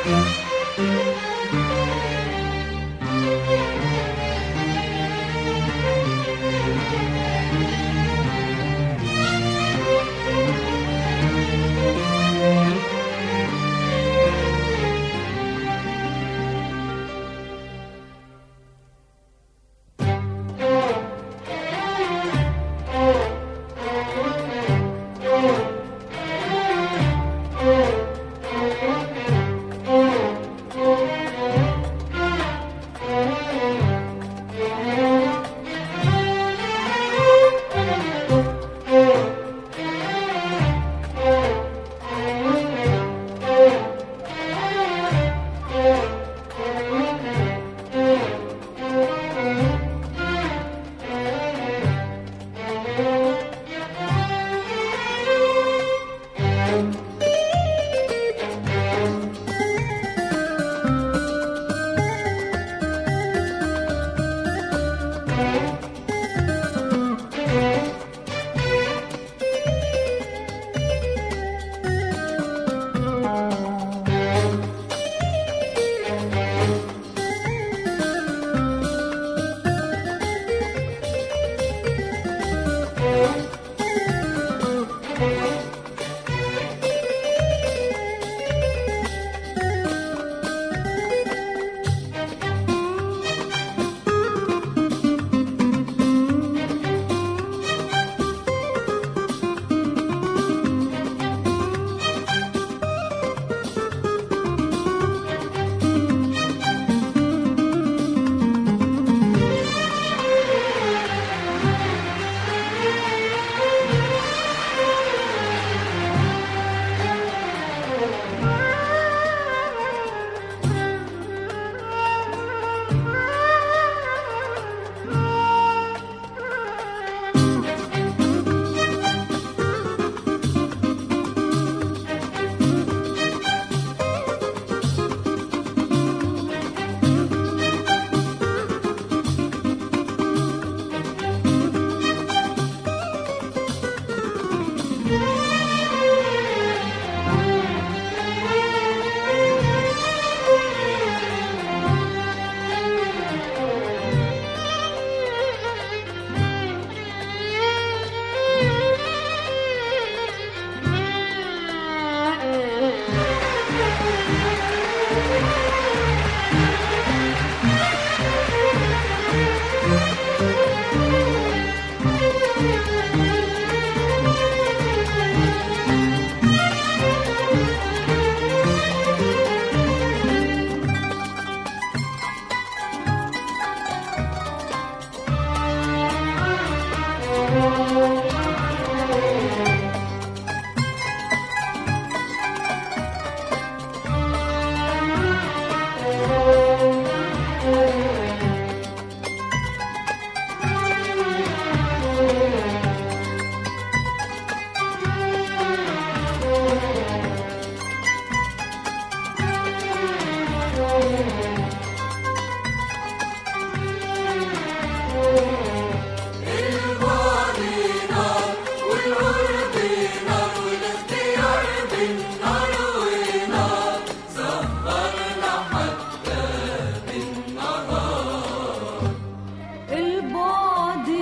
البعد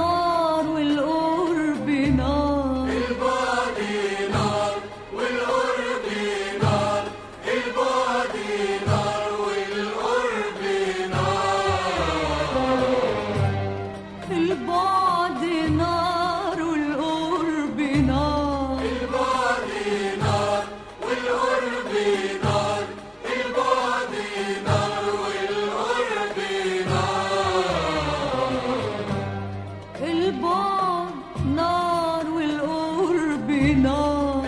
نار والقرب نار البعد نار والقرب نار البعد نار والقرب نار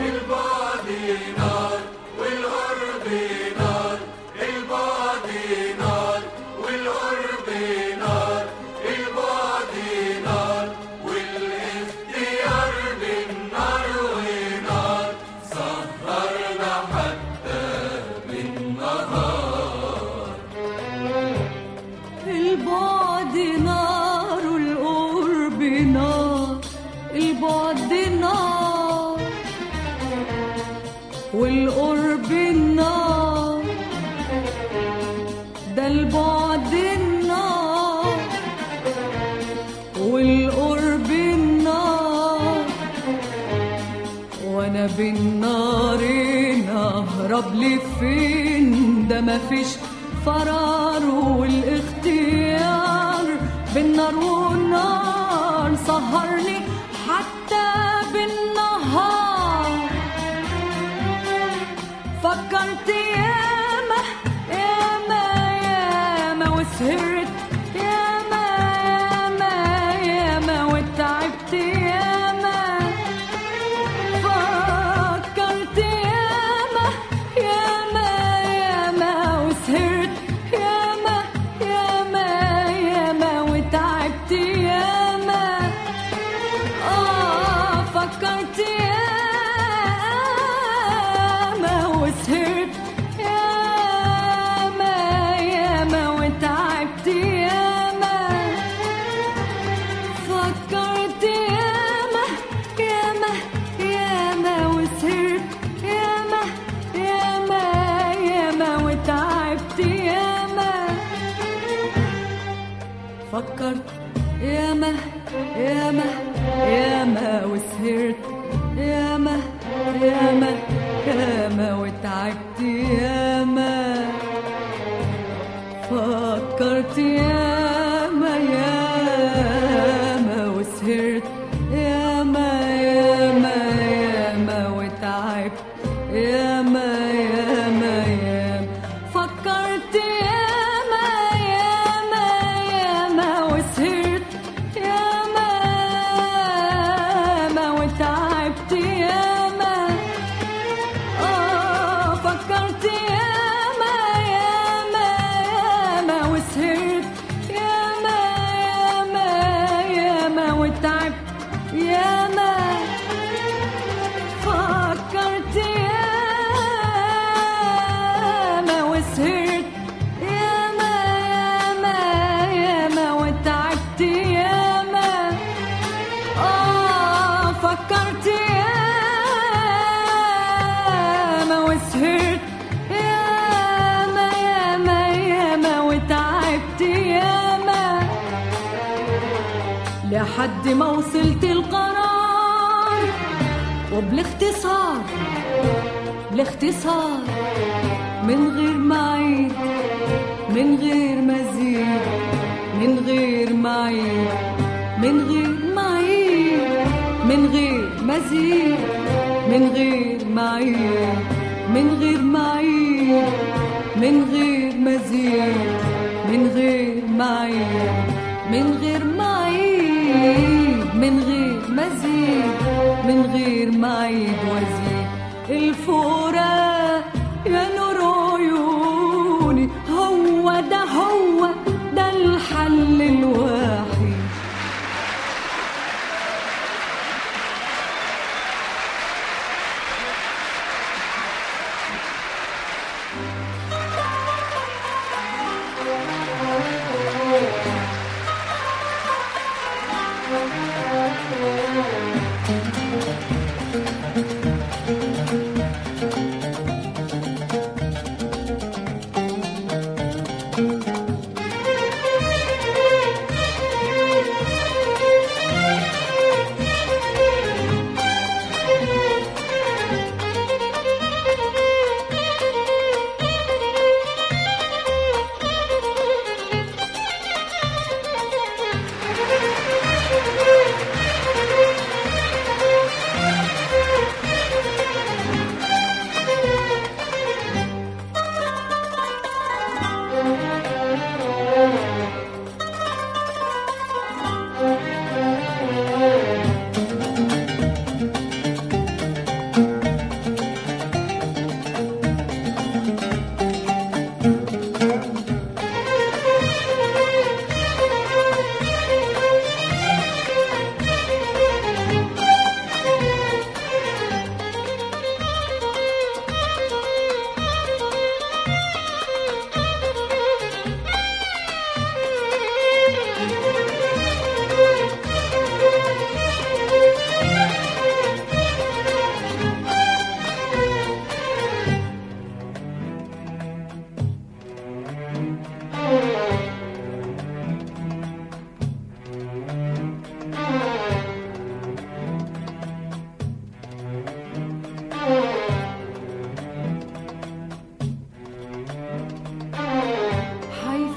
البعد نار والقرب نار البعد نار والقرب نار لي فين ده مفيش فرار والاختيار بالنار والنار سهرني حتى بالنهار فكرت ياما ياما ياما وسهرت ياما ياما ياما وتعبت ياما فكرت ياما ياما ياما وسهرت ياما ياما ياما وتعبت ياما آه فكرت ياما وسهرت ياما ياما وتعبت ياما فكرت ياما ياما ياما وسهرت ياما ياما ياما وتعبت ياما فكرت ياما ياما ياما وسهرت ياما ياما ياما وتعبت ياما فكرت ياما ياما وسهرت ياما ياما ياما وتعبت ياما ياما ياما فكرت ياما ياما ياما وسهرت ياما ياما وتعبت ياما آه فكرت ياما ياما ياما وسهرت ياما ياما ياما وتعبت ياما فكرت ياما وسهرت ياما ياما ياما وتعبت ياما آه فكرت ياما وسهرت ياما ياما ياما وتعبت ياما لحد ما وصلت القرار وبالاختصار بالاختصار من غير معيد من غير مزيد من غير معيد من غير معيد من غير مزيد من غير معيد من غير معيد من غير مزيد من غير معيد من غير معيد من غير مزيد من غير معيد وزيد الفراق يا نور عيوني هو ده هو ده الحل الوحيد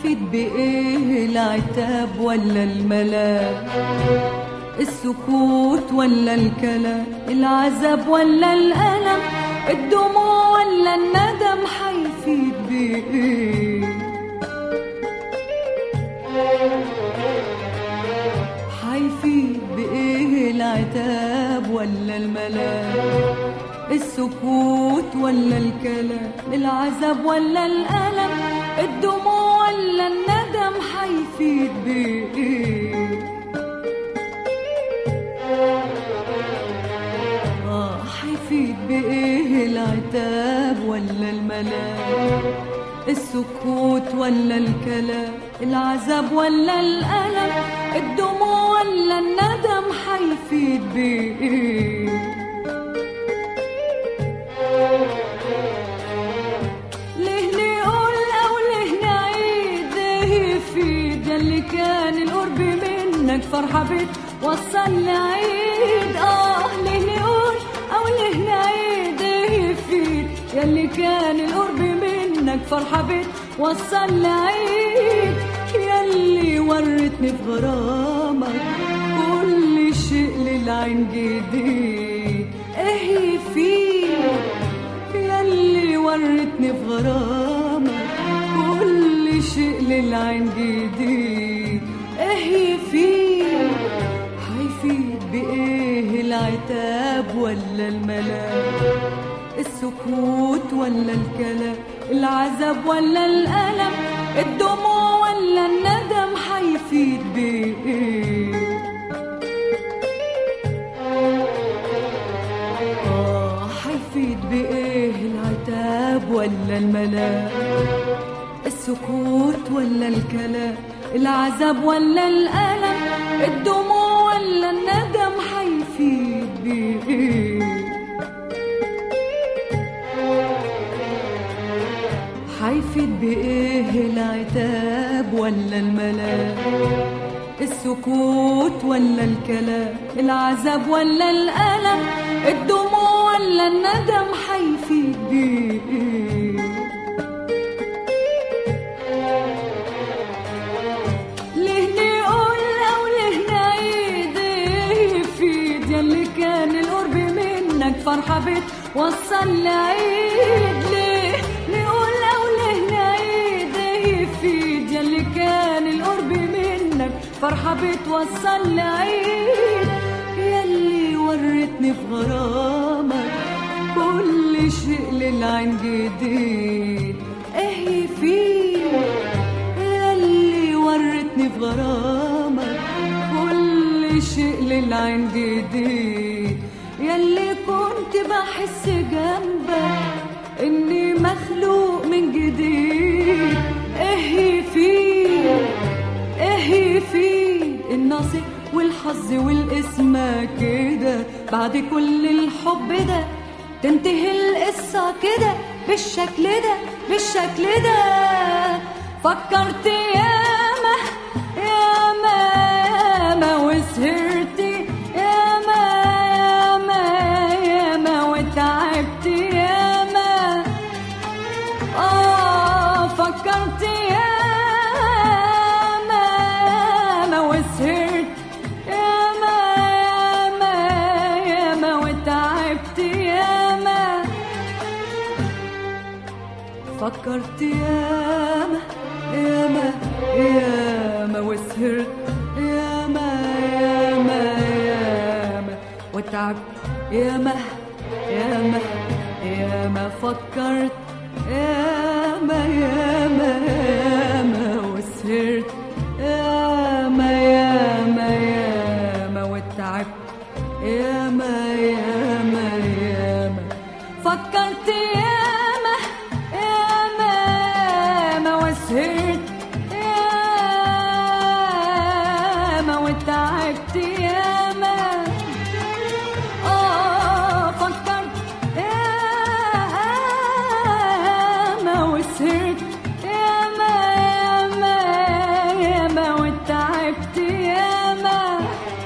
حيفيد بإيه العتاب ولا الملام السكوت ولا الكلام العذاب ولا الألم الدموع ولا الندم حيفيد بإيه حيفيد بإيه العتاب ولا الملام السكوت ولا الكلام العذاب ولا الألم الدموع ولا الندم حيفيد بإيه آه حيفيد بإيه العتاب ولا الملام السكوت ولا الكلام العذاب ولا الألم الدموع ولا الندم حيفيد بإيه ليه نقول أو ليه نعيد إيه يفيد ياللي كان القرب منك فرحة بتوصل لعيد آه ليه نقول أو ليه نعيد إيه يفيد ياللي كان القرب منك فرحة بتوصل لعيد ياللي ورتني في غرامك كل شيء للعين جديد ايه يفيد ياللي ورتني في غرامك كل شيء للعين جديد ايه يفيد حيفيد بايه العتاب ولا الملام السكوت ولا الكلام العذاب ولا الألم الدموع ولا الندم حيفيد بإيه آه حيفيد بإيه العتاب ولا الملام السكوت ولا الكلام العذاب ولا الألم الدموع ولا الندم حيفيد بإيه حيفيد بإيه العتاب ولا الملام السكوت ولا الكلام العذاب ولا الألم الدموع ولا الندم حيفيد بإيه ليه نقول أو ليه نعيد إيه يفيد ياللي كان القرب منك فرحة بتوصل لعيد ليه نقول أو ليه نعيد إيه يفيد ياللي كان القرب منك فرحة بتوصل لعيد ياللي ورتني في غرامك كل شيء للعين جديد ايه يفيد ياللي ورتني في غرامك كل شيء للعين جديد ياللي كنت بحس جنبك اني مخلوق من جديد ايه يفيد ايه يفيد النصيب والحظ والاسم كده بعد كل الحب ده تنتهي القصة كده بالشكل ده بالشكل ده فكرت ياما ياما ياما وسهرت ياما ياما ياما وتعبت ياما آه فكرت ياما ياما وسهرت ياما ياما ياما وتعبت ياما فكرت ياما ياما ياما وسهرت ياما ياما ياما وتعبت ياما ياما ياما فكرت ياما ياما ياما وسهرت ياما ياما ياما وتعبت ياما ياما ياما فكرت ياما ياما ياما وسهرت ياما وتعبت ياما آه فكرت ياما وسهرت ياما ياما ياما وتعبت ياما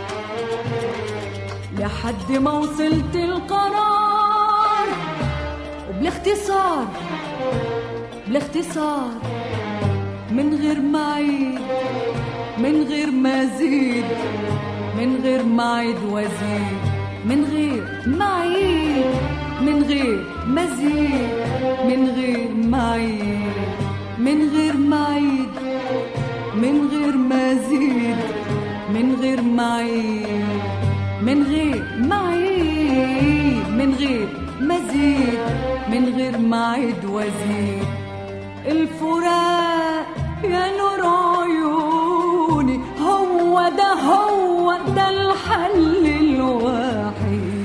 لحد ما وصلت القرار وبالاختصار بالاختصار من غير ما عيد من غير ما زيد من غير ما عيد وزيد من غير ما عيد من غير ما زيد من غير ما عيد من غير ما عيد من غير ما زيد من غير ما عيد من غير ما عيد من غير ما زيد من غير ما عيد وزيد الفراق يا نور عيوني هو ده هو ده الحل الوحيد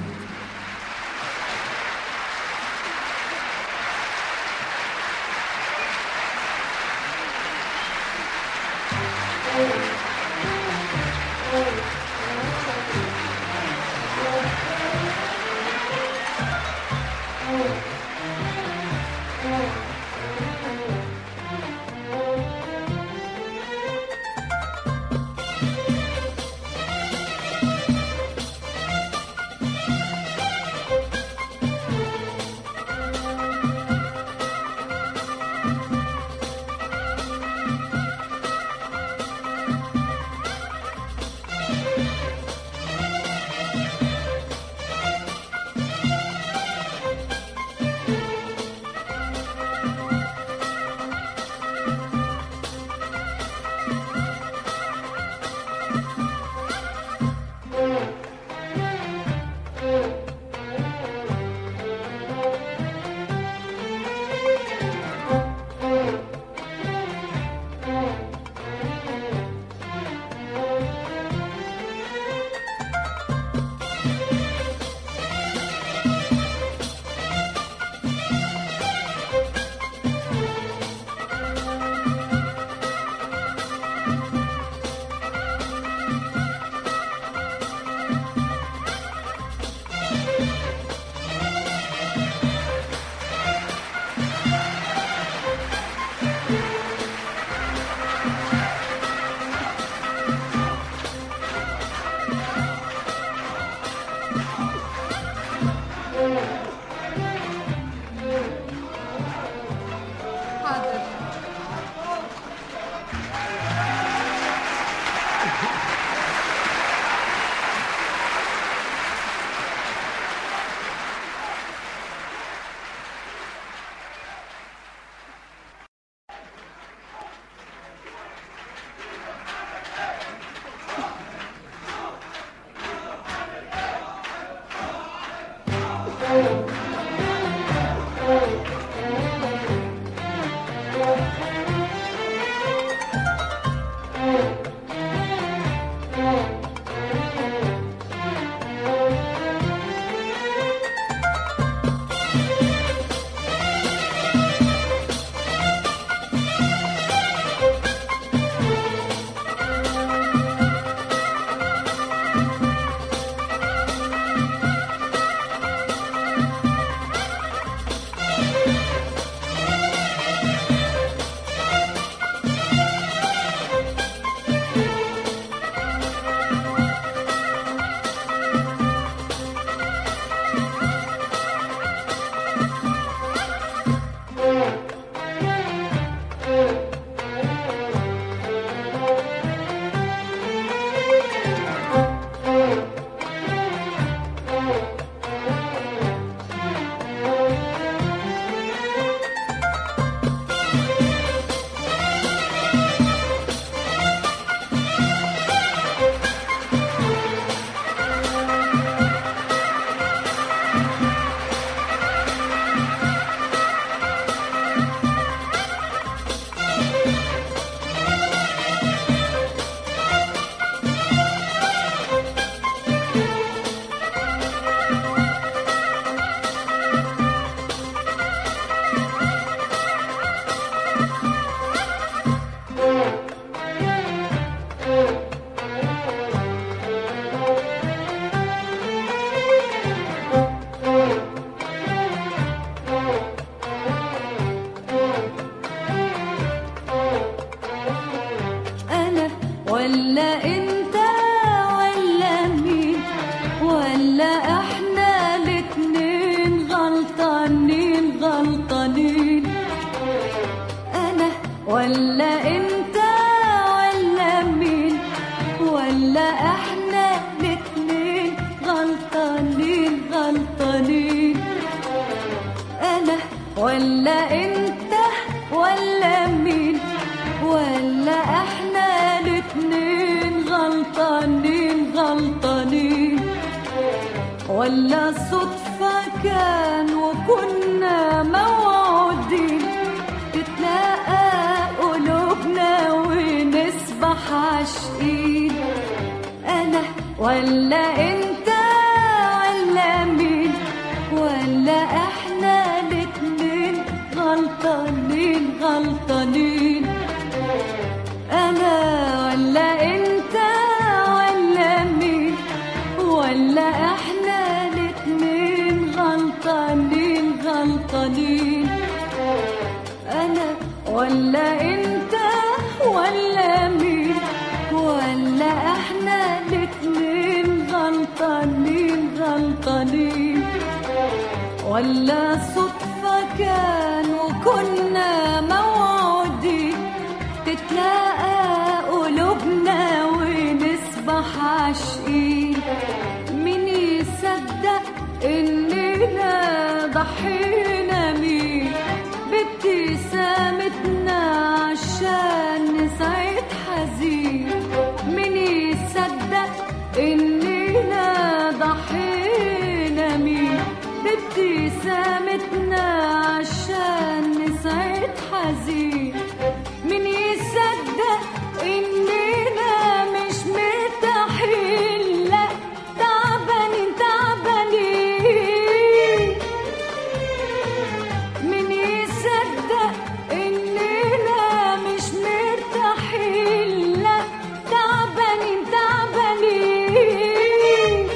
ولا انت ولا مين ولا احنا الاتنين غلطانين غلطانين انا ولا انت ولا صدفة كان وكنا موعودين تتلاقى قلوبنا ونسبح عاشقين أنا ولا أنت ولا مين ولا إحنا الاتنين غلطانين غلطانين أنا ولا أنت ولا مين ولا إحنا الاتنين غلطانين غلطانين أنا ولا أنت ولا مين ولا إحنا الاتنين غلطانين غلطانين ولا صدفة كان وكنا موعودين تتلاقى قلوبنا ونسبح عاشقين مين يصدق إننا ضحينا مين بابتسامتنا عشان نسعد حزين مين يصدق إننا ضحينا مين بابتسامتنا عشان نسعد حزين مين يصدق إننا مش مرتاحين لا تعبانين تعبانين مين يصدق إننا مش مرتاحين لا تعبانين تعبانين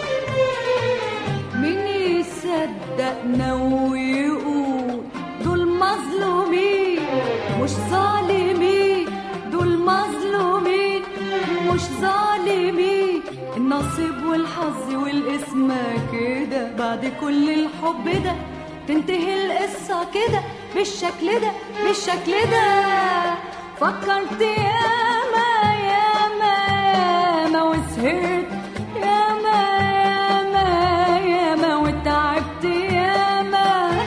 مين يصدقنا ويقول دول مظلومين مش ظالمين دول مظلومين مش ظالمين النصيب والحظ والاسم كده بعد كل الحب ده تنتهي القصة كده بالشكل ده بالشكل ده فكرت ياما ياما ياما وسهرت ياما ياما ياما وتعبت ياما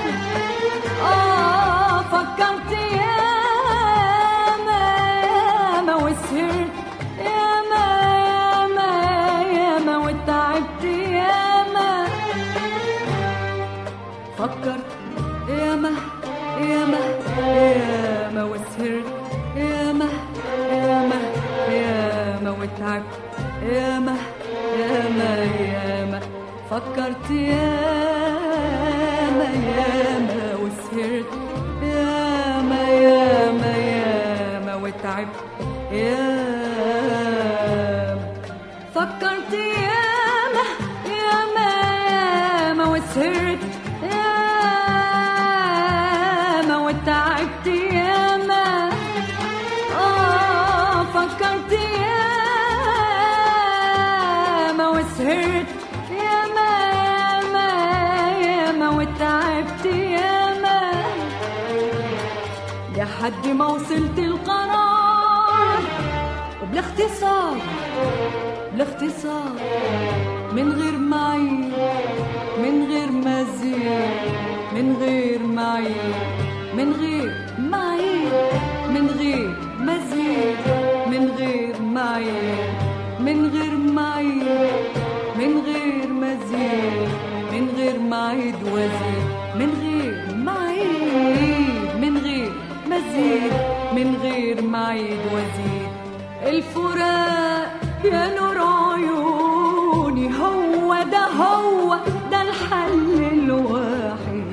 آه فكرت ياما ياما وسهرت ياما ياما ياما وتعبت ياما فكرت ياما ياما ياما وسهرت ياما ياما ياما وتعبت ياما ياما ياما فكرت ياما ياما وسهرت ياما ياما ياما وتعبت ياما فكرت ياما ياما ياما وسهرت ياما وتعبت ياما آه فكرت ياما وسهرت ياما ياما ياما وتعبت ياما لحد ما وصلت القرار وبالاختصار بالاختصار من غير معين من غير مزيد من غير معين من غير معين من غير مزيد من غير معين من غير معين من غير مزيد من غير معيد وزيد من غير معيد من غير مزيد من غير معيد وزيد الفراق يا نور عيوني هو ده هو ده الحل الوحيد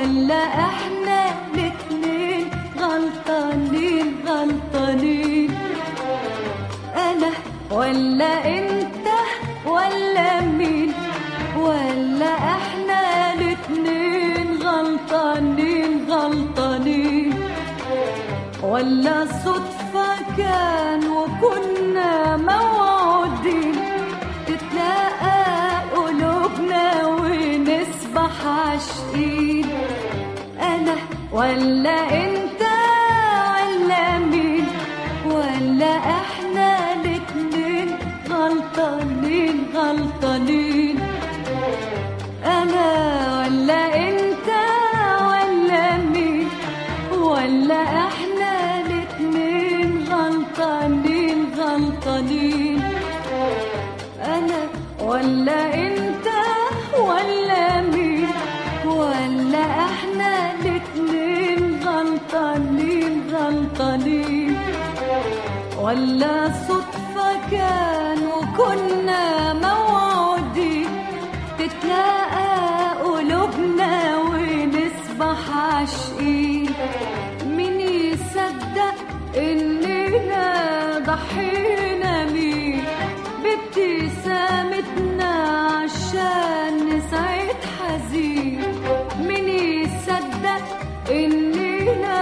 ولا احنا الاتنين غلطانين غلطانين انا ولا انت ولا مين ولا احنا الاتنين غلطانين غلطانين ولا صدفة كان وكنا موعودين تتلاقى قلوبنا ونسبح عاشقين انا ولا انت ولا مين ولا احنا الاتنين غلطانين غلطانين انا ولا انت ولا مين ولا احنا الاتنين غلطانين غلطانين انا ولا انت ولا مين ولا احنا الاتنين غلطانين غلطانين ولا صدفة كان وكنا موعودين تتلاقى قلوبنا ونسبح عاشقين مين يصدق اننا ضحينا مين بابتسامتنا عشان نسعد حزين مين يصدق اننا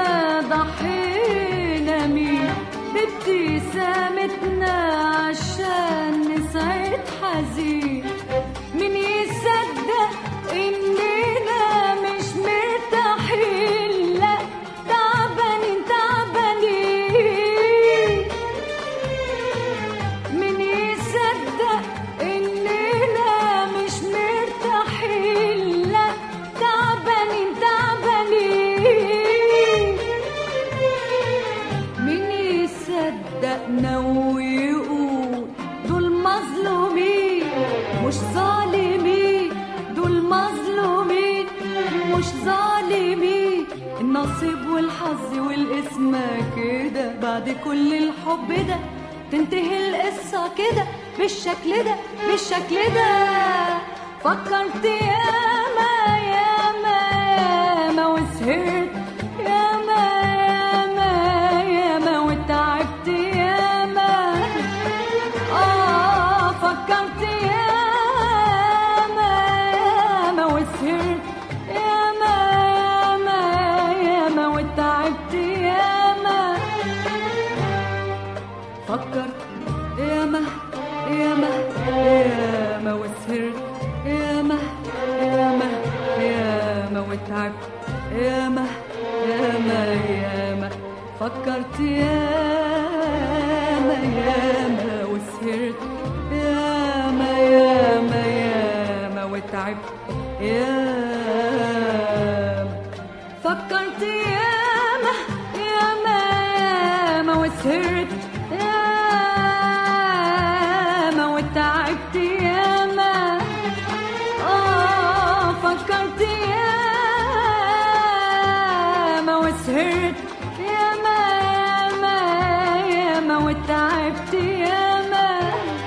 ضحينا مين بابتسامتنا عشان نسعد حزين مين يصدق اننا مش مرتاحين لا تعبانين تعبانين مين يصدق اننا مش مرتاحين لا تعبانين تعبانين مين يصدقنا ويقول دول مظلومين مش ظالمين دول مظلومين مش ظالمين النصيب والحظ والاسم كده بعد كل الحب ده تنتهي القصة كده بالشكل ده بالشكل ده فكرت ياما ياما ياما وسهرت ياما ياما ياما وتعبت ياما آه فكرت ياما ياما وسهرت ياما ياما ياما وتعبت ياما فكرت ياما ياما ياما وسهرت ياما ياما ياما وتعبت ياما ياما ياما فكرت ياما ياما وسهرت ياما ياما ياما وتعبت ياما فكرت ياما ياما ياما وسهرت ياما وتعبت ياما آه فكرت ياما وسهرت ياما ياما ياما وتعبت ياما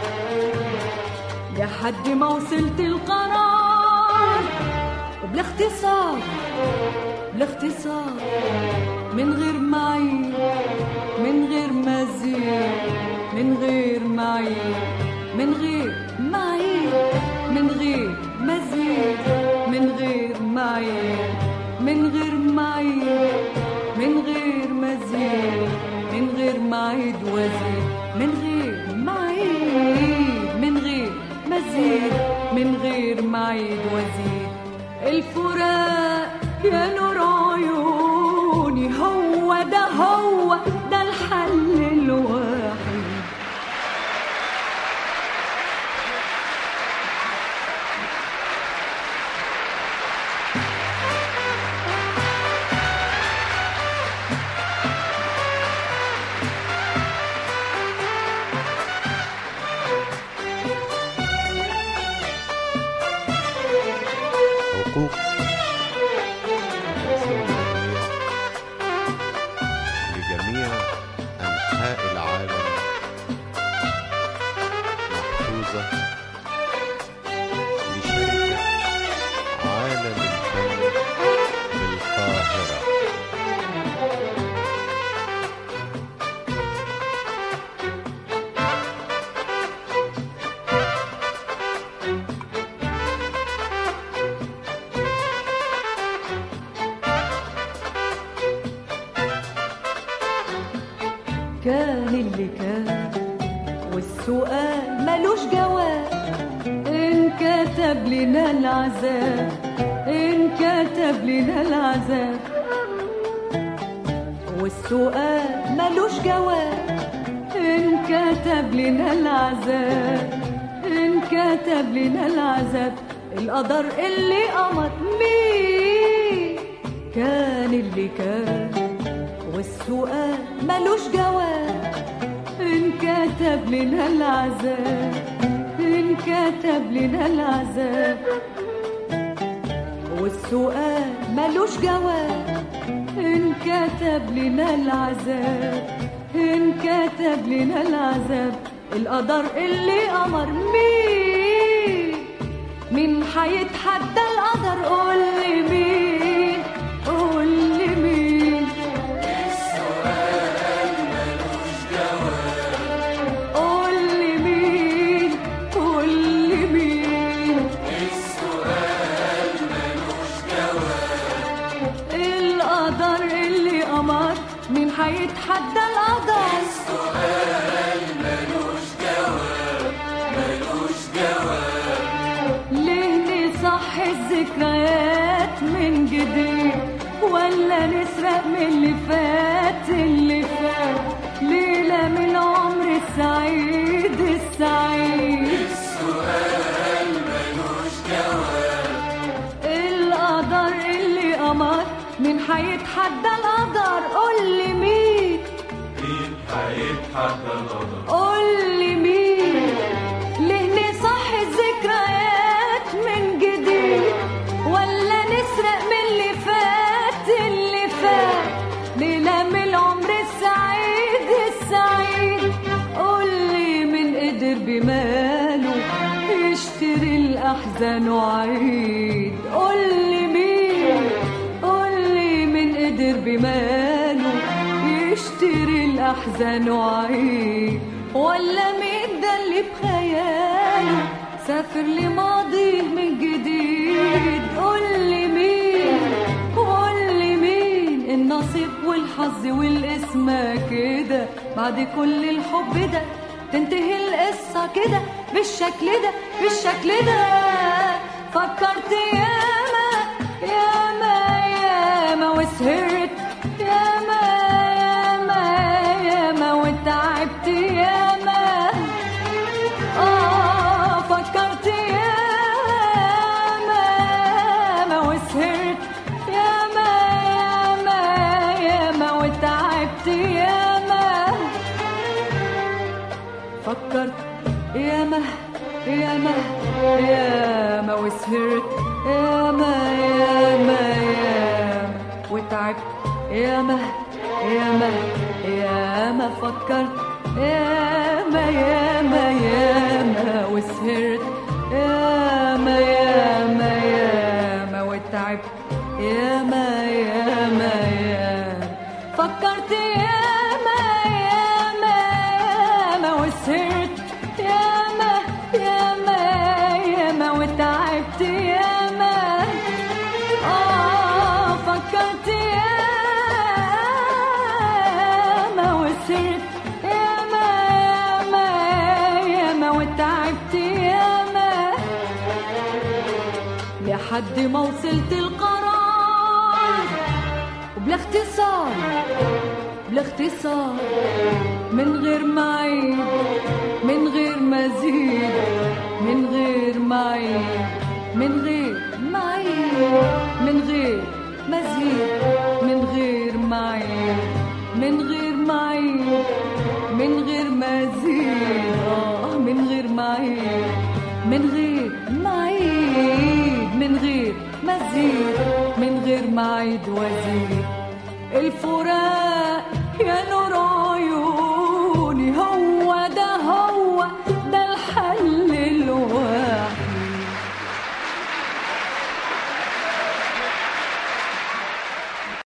لحد ما وصلت القرار وبالاختصار بالاختصار من غير معين من غير مزيد من غير معين من غير معين من غير مزيد من غير معين من غير معين من غير مزيد من غير معيد وزيد من غير معيد من غير مزيد من غير معيد وزيد الفراق يا نور عيوني هو ده هو ده الحل الوحيد حقوق كان اللي كان والسؤال ملوش جواب انكتب لنا العذاب انكتب لنا العذاب والسؤال ملوش جواب انكتب لنا العذاب انكتب لنا العذاب القدر اللي قمر مين كان اللي كان والسؤال ملوش جواب انكتب لنا العذاب انكتب لنا العذاب والسؤال ملوش جواب انكتب لنا العذاب انكتب لنا العذاب القدر اللي قمر مين مين حيتحدى القدر قول لي مين قول لي مين قول لي مين قول لي مين القدر اللي قمر مين حيتحدى القدر ليه نصح الذكريات من جديد ولا نسرق من اللي فات اللي فات ليلة من عمر السعيد السعيد القدر اللي قمر مين حيتحدى القدر قول لي مين مين هيتحدى القدر قول لي مين ليه نصح الذكريات من جديد ولا نسرق من اللي فات اللي فات ليلة من العمر السعيد السعيد قول لي من قدر بماله يشتري الأحزان وعيد قول لي مين قول لي من قدر بماله يشتري الأحزان وعيد ولا مين ده اللي بخياله سافر لماضيه من جديد قول لي مين قول لي مين النصيب والحظ والاسم كده بعد كل الحب ده تنتهي القصة كده بالشكل ده بالشكل ده فكرت ياما ياما ياما وسهرت ياما ياما ياما وتعبت ياما آه فكرت ياما ياما وسهرت ياما ياما ياما وتعبت ياما فكرت ياما ياما ياما وسهرت ياما ياما ياما وتعبت ياما ياما ياما فكرت ياما ياما ياما وسهرت ياما ياما ياما وتعبت ياما ياما ياما فكرت ياما ياما ياما وسهرت ياما ياما ياما وتعبت ياما آه فكرت ياما وسهرت ياما ياما ياما وتعبت ياما لحد ما وصلت القرار وبلا اختصار بلا اختصار من غير معيد من غير مزيد من غير معيد من غير معيد من غير مزيد من غير معيد من غير معيد من غير مزيد آه من غير معيد من غير معيد من غير مزيد من غير معيد وزيد الفراق يا نور